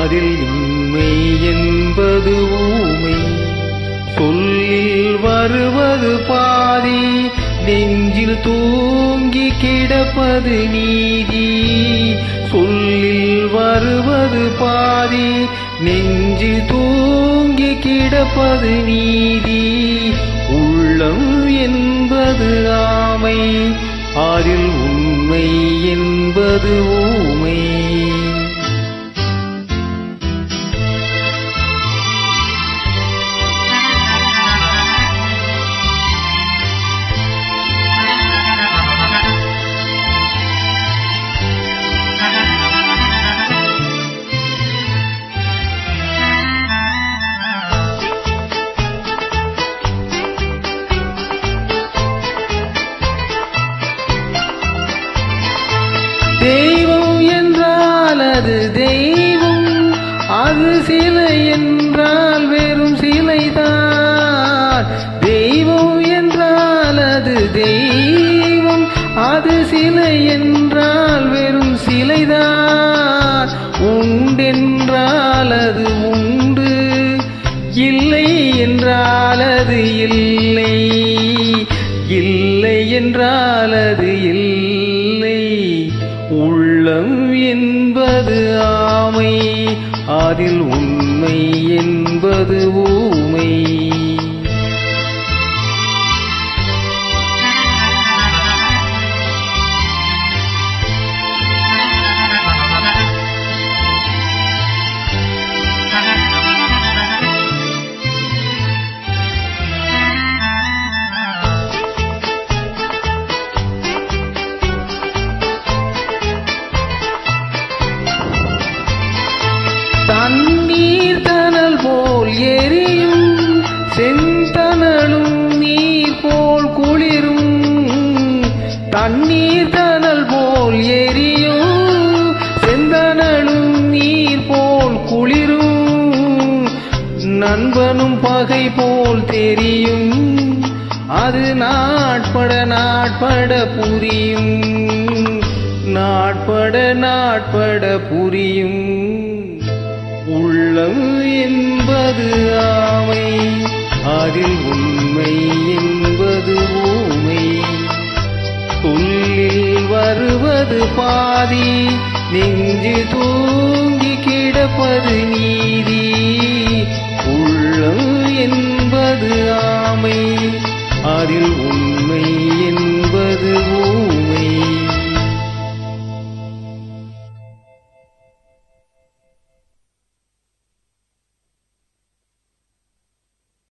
அதில் உண்மை என்பது ஊமை சொல்லில் வருவது பாதி நெஞ்சில் தூங்கி கிடப்பது நீதி சொல்லில் வருவது பாதி நெஞ்சில் தூங்கி கிடப்பது நீதி உள்ளம் என்பது ஆமை அதில் உண்மை என்பது ஊமை தெய்வம் என்றால் அது தெய்வம் அது சிலை என்றால் வெறும் சிலைதான் தெய்வம் என்றால் அது தெய்வம் அது சிலை என்றால் வெறும் சிலைதான் உண்டென்றால் அது உண்டு இல்லை என்றால் அது இல்லை இல்லை என்றால் அது இல்லை உள்ளம் என்பது ஆமை அதில் உண்மை என்பது ஊமை தண்ணீர் தனல் போல் எரியும் செந்தனலும் நீர் போல் குளிரும் தண்ணீர் தனல் போல் எரியும் செந்தனலும் நீர் போல் குளிரும் நண்பனும் பகை போல் தெரியும் அது நாட்பட நாட்பட புரியும் நாட்பட நாட்பட புரியும் உள்ளம் என்பது ஆமை அதில் உண்மை என்பது ஊமை சொல்லில் வருவது பாதி நெஞ்சு தூங்கி கிடப்பது நீதி உள்ளம் என்பது ஆமை அதில் உண்மை என்பது ஊமை